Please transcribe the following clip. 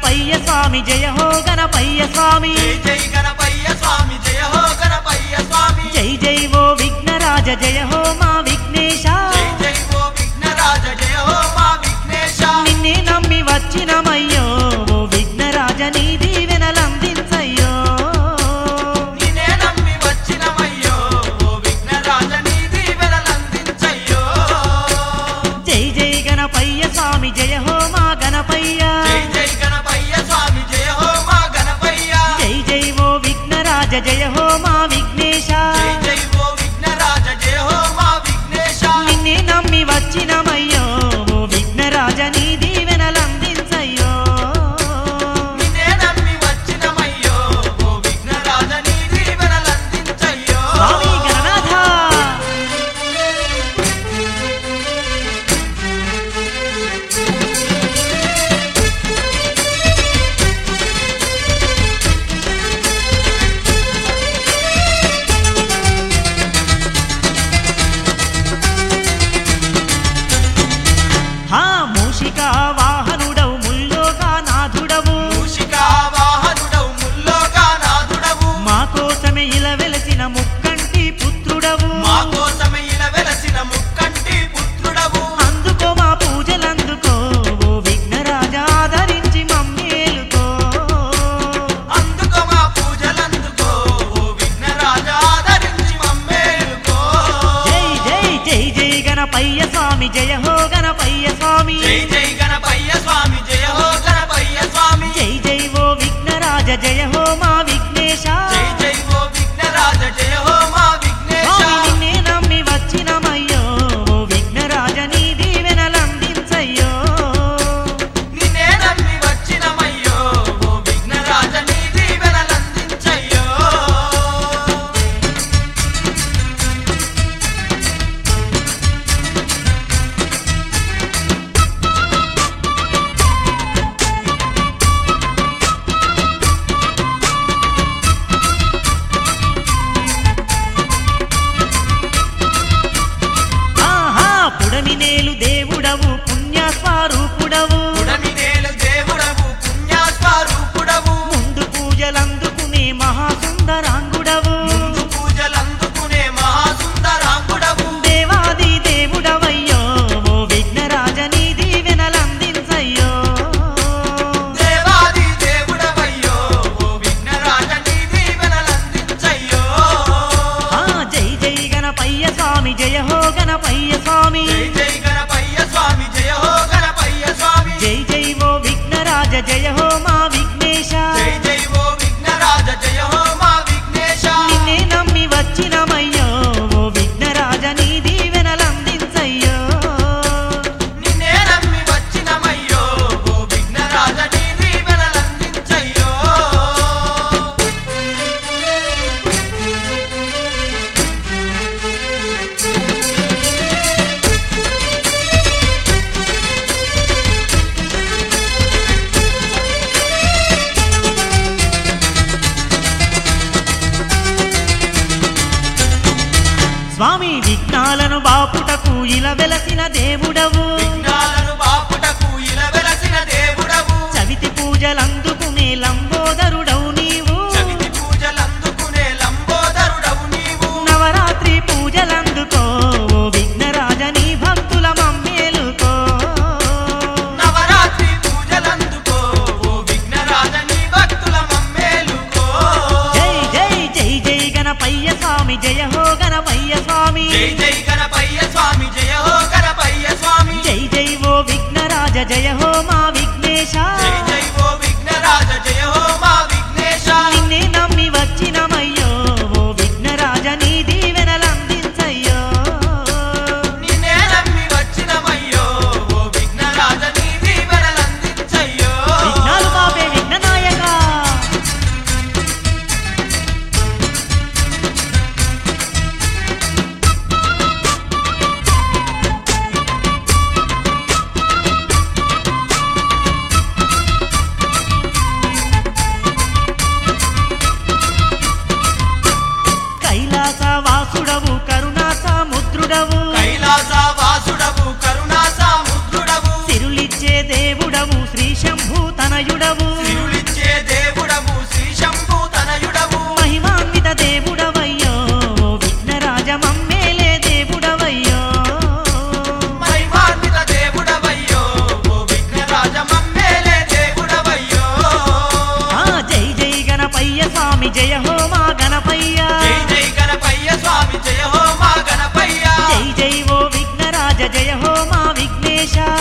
గణపయ్య స్వామి జయ హో గణపయ్య స్వామి జై జై గణపయ్య స్వామి జయ హో గణపయ్య స్వామి జై జై ఓ విఘ్నరాజ జయ హో మా విఘ్నేశ జై జై ఓ విఘ్నరాజ జయ హో మా విఘ్నేశ నిన్నే నమ్మి వచ్చినమయ్యో ఓ విఘ్నరాజ నీ దీవెనలందించయ్యో నిన్నే నమ్మి వచ్చినమయ్యో ఓ విఘ్నరాజ నీ దీవెనలందించయ్యో జై జై గణపయ్య స్వామి జయ హో మా గణపయ్య జై జై గణపయ్య స్వామి జయ హో మా గణపయ్య జై జై ఓ విఘ్నరాజ జయ హో మా విఘ్నేశ జై జై ఓ విఘ్నరాజ జయ హో మా విఘ్నేశ నిన్నే నమ్మి వచ్చినమయ్యో ఓ విఘ్నరాజ నీ దీవెనలందించయ్యో నిన్నే నమ్మి వచ్చినమయ్యో ఓ విఘ్నరాజ నీ దీవెనలందించయ్యో స్వామి గణనాథ హా మూషిక వాహనుడవు ముల్లోగా నాథుడవు మూషికా వాహనుడవు ముల్లోకానాథుడవు మా కోసమే ఇలా వెలసిన ముక్కంటి పుత్రుడవు మా కోసమే ఇలా వెలసిన ముక్కంటి పుత్రుడవు అందుకో మా పూజలందుకో ఓ విఘ్నరాజ ఆదరించి మమ్మేలుకో అందుకో మా పూజలందుకో ఓ విఘ్నరాజ ఆదరించి మమ్మేలుకో జై జై జై జై గణపయ్య స్వామి జయ హో గణపయ్య స్వామి జై జై గణపయ్య స్వామి జయ హో గణపయ్య స్వామి జై జై ఓ విఘ్నరాజ జయ హో మా విఘ్నేశ జై జై ఓ విఘ్నరాజ జయ హో మా విఘ్నేశ స్వామి నిన్నే నమ్మి వచ్చినమయ్యో ఓ విఘ్నరాజ నీ దీవెనలందించయ్యో నిన్నే నమ్మి వచ్చినమయ్యో ఓ విఘ్నరాజ నీ దీవెనలందించయ్యో ఆహా పుడమినేలు దేవుడవు పుణ్యస్వరూపుడవు పుడమినేలు దేవుడవు పుణ్యాస్వరూపుడవు ముందు పూజలందుకునే మహాసుందరాంగుడవు ముందు పూజలందుకునే మహాసుందరాంగుడవు దేవాది దేవుడవయ్యో ఓ విఘ్నరాజ నీ దీవెనలందించయ్యో దేవాది దేవుడవయ్యో ఓ విఘ్నరాజ నీ దీవెనలందించయ్యో ఆ జై జై గణపయ్య స్వామి జయ హో గణపయ్య స్వామి జై జై గణపయ్య స్వామి జయ హో గణపయ్య స్వామి జై జై ఓ విఘ్నరాజ జయ హో మా విఘ్నేశ జై జై ఓ విఘ్నరాజ జయ హో మా విఘ్నేశ నిన్నే నమ్మి వచ్చినమయ్యో ఓ విఘ్నరాజ నీ దీవెనలందించయ్యో నిన్నే నమ్మి వచ్చినమయ్యో ఓ విఘ్నరాజ నీ దీవెనలందించయ్యో స్వామి విఘ్నాలను బాపుటకు ఇలా వెలసిన దేవుడవు విఘ్నాలను బాపుటకు ఇలా వెలసిన దేవుడవు చవితి పూజలందుకునే లంబోదరుడవు నీవు చవితి పూజలందుకునే లంబోదరుడవు నీవు నవరాత్రి పూజలందుకో ఓ విఘ్నరాజ నీ భక్తుల మమ్మేలుకో నవరాత్రి పూజలందుకో ఓ విఘ్నరాజ నీ భక్తుల మమ్మేలుకో జై జై జై జై గణపయ్య స్వామి జయ హో గణపయ్య స్వామి జై జై గణపయ్య స్వామి జయ హో గణపయ్య స్వామి జై జై ఓ విఘ్నరాజ జయ హో మా విఘ్నేశ జై జై ఓ విఘ్నరాజ జయ హో మా విఘ్నేశ నిన్నే నమ్మి వచ్చినమయ్యో ఓ విఘ్నరాజ నీ దీవెనలందించయ్యో నిన్నే నమ్మి వచ్చినమయ్యో ఓ విఘ్నరాజ నీ దీవెనలందించయ్యో విఘ్నాలు మాపే విఘ్ననాయక కైలాస వాసుడవు కరుణా సముద్రుడవు కైలాస వాసుడవు కరుణా సాముద్రుడవు సిరులిచ్చే దేవుడవు శ్రీ శంభూ తనయుడవు గణేశ